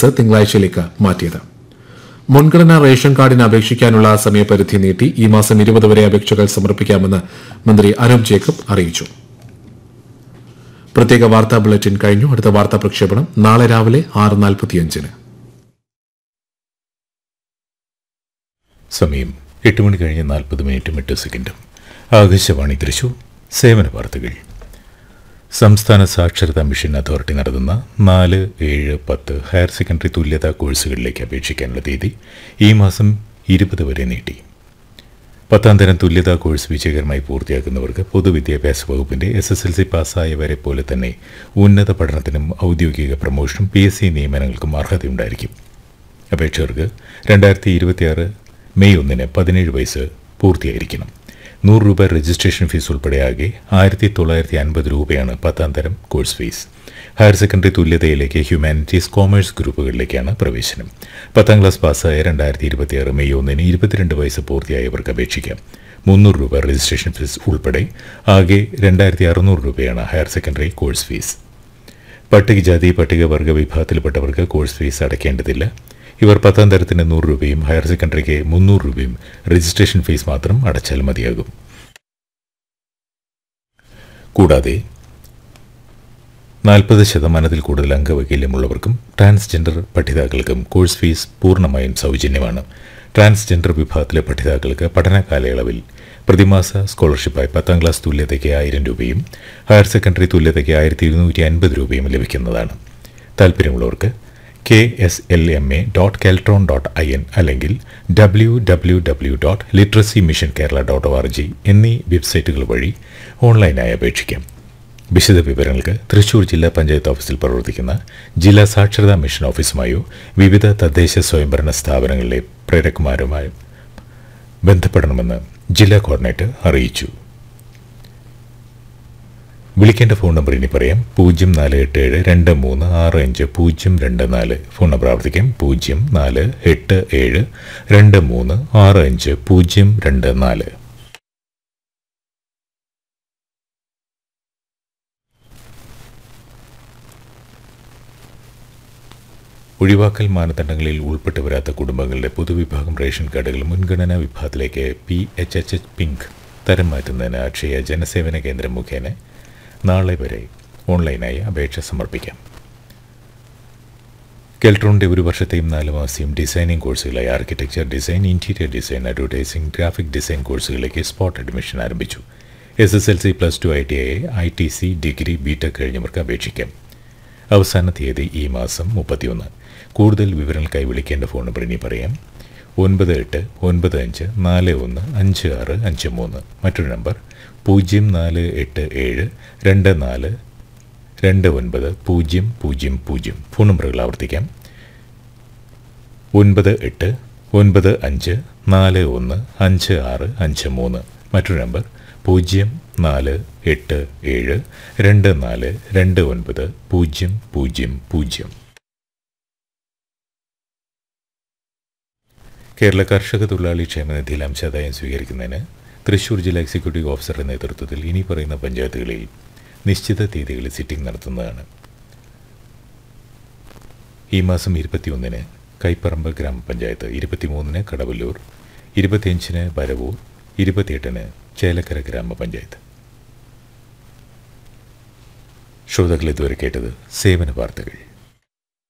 case തിങ്കളാഴ്ചയിലേക്ക് മാറ്റിയത് മുൻഗണനാ ration കാർഡിന് അപേക്ഷിക്കാനുള്ള സമയപരിധി നീട്ടി ഈ മാസം ഇരുപത് വരെ അപേക്ഷകൾ സമർപ്പിക്കാമെന്ന് മന്ത്രി അനൂപ് ജേക്കബ് അറിയിച്ചു പ്രത്യേക വാർത്താ ബുള്ളറ്റിൻ കഴിഞ്ഞു അടുത്ത വാർത്താ പ്രക്ഷേപണം നാളെ രാവിലെ ആറ് നാൽപ്പത്തിയഞ്ചിന് സമയം എട്ട് മണി കഴിഞ്ഞ് നാൽപ്പത് മിനിറ്റും എട്ട് സെക്കൻഡും ആകാശവാണി തൃശൂർ സേവന വാർത്തകൾ സംസ്ഥാന സാക്ഷരതാ മിഷൻ അതോറിറ്റി നടത്തുന്ന നാല് ഏഴ് പത്ത് ഹയർ സെക്കൻഡറി തുല്യതാ കോഴ്സുകളിലേക്ക് അപേക്ഷിക്കാനുള്ള തീയതി ഈ മാസം ഇരുപത് വരെ നീട്ടി പത്താം തരം തുല്യതാ കോഴ്സ് വിജയകരമായി പൂർത്തിയാക്കുന്നവർക്ക് പൊതുവിദ്യാഭ്യാസ വകുപ്പിന്റെ എസ് എസ് എൽ സി പാസ്സായവരെ പോലെ തന്നെ ഉന്നത പഠനത്തിനും ഔദ്യോഗിക പ്രമോഷനും പി എസ് സി നിയമനങ്ങൾക്കും അർഹതയുണ്ടായിരിക്കും അപേക്ഷകർക്ക് രണ്ടായിരത്തി ഇരുപത്തിയാറ് മെയ് ഒന്നിന് പതിനേഴ് വയസ്സ് പൂർത്തിയായിരിക്കണം നൂറ് രൂപ രജിസ്ട്രേഷൻ ഫീസ് ഉൾപ്പെടെ ആകെ ആയിരത്തി തൊള്ളായിരത്തി അൻപത് രൂപയാണ് പത്താം തരം കോഴ്സ് ഫീസ് ഹയർ സെക്കൻഡറി തുല്യതയിലേക്ക് ഹ്യൂമാനിറ്റീസ് കോമേഴ്സ് ഗ്രൂപ്പുകളിലേക്കാണ് പ്രവേശനം പത്താം ക്ലാസ് പാസ്സായ രണ്ടായിരത്തി ഇരുപത്തിയാറ് മെയ് ഒന്നിന് ഇരുപത്തിരണ്ട് വയസ്സ് പൂർത്തിയായവർക്ക് അപേക്ഷിക്കാം മുന്നൂറ് രൂപ രജിസ്ട്രേഷൻ ഫീസ് ഉൾപ്പെടെ ആകെ രണ്ടായിരത്തി അറുന്നൂറ് രൂപയാണ് ഹയർ സെക്കൻഡറി കോഴ്സ് ഫീസ് പട്ടികജാതി പട്ടികവർഗ വിഭാഗത്തിൽപ്പെട്ടവർക്ക് കോഴ്സ് ഫീസ് അടയ്ക്കേണ്ടതില്ല ഇവർ പത്താം തരത്തിന് നൂറ് രൂപയും ഹയർ സെക്കൻഡറിക്ക് മുന്നൂറ് രൂപയും രജിസ്ട്രേഷൻ ഫീസ് മാത്രം അടച്ചാൽ മതിയാകും കൂടാതെ നാൽപ്പത് ശതമാനത്തിൽ കൂടുതൽ അംഗവൈകല്യമുള്ളവർക്കും ട്രാൻസ്ജെൻഡർ പഠിതാക്കൾക്കും കോഴ്സ് ഫീസ് പൂർണ്ണമായും സൗജന്യമാണ് ട്രാൻസ്ജെൻഡർ വിഭാഗത്തിലെ പഠിതാക്കൾക്ക് പഠന കാലയളവിൽ പ്രതിമാസ സ്കോളർഷിപ്പായി പത്താം ക്ലാസ് തുല്യതയ്ക്ക് ആയിരം രൂപയും ഹയർ സെക്കൻഡറി തുല്യതയ്ക്ക് ആയിരത്തി ഇരുന്നൂറ്റി അൻപത് രൂപയും ലഭിക്കുന്നതാണ് താൽപ്പര്യമുള്ളവർക്ക് K S L M A dot Keltron dot I N അല്ലെങ്കിൽ W W W dot literacy mission Kerala dot O R G എന്നീ വെബ്സൈറ്റുകൾ വഴി ഓൺലൈനായി അപേക്ഷിക്കാം വിശദ വിവരങ്ങൾക്ക് തൃശൂർ ജില്ലാ പഞ്ചായത്ത് ഓഫീസിൽ പ്രവർത്തിക്കുന്ന ജില്ലാ സാക്ഷരതാ മിഷൻ ഓഫീസുമായോ വിവിധ തദ്ദേശ സ്വയംഭരണ സ്ഥാപനങ്ങളിലെ പ്രേരക്കുമാരുമായും ബന്ധപ്പെടണമെന്ന് ജില്ലാ കോർഡിനേറ്റർ അറിയിച്ചു വിളിക്കേണ്ട ഫോൺ നമ്പർ ഇനി പറയാം പൂജ്യം നാല് എട്ട് ഏഴ് രണ്ട് മൂന്ന് ആറ് അഞ്ച് പൂജ്യം രണ്ട് നാല് ഫോൺ നമ്പർ ആവർത്തിക്കാം പൂജ്യം നാല് എട്ട് ഏഴ് രണ്ട് മൂന്ന് ആറ് അഞ്ച് പൂജ്യം രണ്ട് നാല് ഒഴിവാക്കൽ മാനദണ്ഡങ്ങളിൽ ഉൾപ്പെട്ടു വരാത്ത കുടുംബങ്ങളുടെ പൊതുവിഭാഗം റേഷൻ കാർഡുകൾ മുൻഗണനാ വിഭാഗത്തിലേക്ക് P H H H pink തരം മാറ്റുന്നതിന് അക്ഷയ ജനസേവന കേന്ദ്രം മുഖേന നാളെ വരെ ഓൺലൈനായി അപേക്ഷ സമർപ്പിക്കാം കെൽട്രോണിൻ്റെ ഒരു വർഷത്തെയും നാല് മാസത്തെയും ഡിസൈനിങ് കോഴ്സുകളായി architecture design interior design advertising graphic design കോഴ്സുകളിലേക്ക് സ്പോട്ട് അഡ്മിഷൻ ആരംഭിച്ചു S S L C plus two I T I I T C degree B Tech കഴിഞ്ഞവർക്ക് അപേക്ഷിക്കാം അവസാന തീയതി ഈ മാസം മുപ്പത്തിയൊന്ന് കൂടുതൽ വിവരങ്ങൾക്കായി വിളിക്കേണ്ട ഫോൺ നമ്പർ ഇനി പറയാം ഒൻപത് എട്ട് ഒൻപത് അഞ്ച് നാല് ഒന്ന് അഞ്ച് ആറ് അഞ്ച് മൂന്ന് മറ്റൊരു നമ്പർ പൂജ്യം നാല് എട്ട് ഏഴ് രണ്ട് നാല് രണ്ട് ഒൻപത് പൂജ്യം പൂജ്യം പൂജ്യം ഫോൺ നമ്പറുകൾ ആവർത്തിക്കാം ഒൻപത് എട്ട് ഒൻപത് അഞ്ച് നാല് ഒന്ന് അഞ്ച് ആറ് അഞ്ച് മൂന്ന് മറ്റൊരു നമ്പർ പൂജ്യം നാല് എട്ട് ഏഴ് രണ്ട് നാല് രണ്ട് ഒൻപത് പൂജ്യം പൂജ്യം പൂജ്യം കേരള കർഷക തൊഴിലാളി ക്ഷേമനിധിയിൽ അംശാദായം സ്വീകരിക്കുന്നതിന് തൃശൂർ ജില്ലാ എക്സിക്യൂട്ടീവ് ഓഫീസറുടെ നേതൃത്വത്തിൽ ഇനി പറയുന്ന പഞ്ചായത്തുകളിൽ നിശ്ചിത തീയതികളിൽ സിറ്റിംഗ് നടത്തുന്നതാണ് ഈ മാസം ഇരുപത്തിയൊന്നിന് കൈപ്പറമ്പ് ഗ്രാമപഞ്ചായത്ത് ഇരുപത്തിമൂന്നിന് കടവല്ലൂർ ഇരുപത്തിയഞ്ചിന് വരവൂർ ഇരുപത്തിയെട്ടിന് ചേലക്കര ഗ്രാമപഞ്ചായത്ത് ശ്രോതാക്കൾ ഇതുവരെ കേട്ടത് സേവന വാർത്തകൾ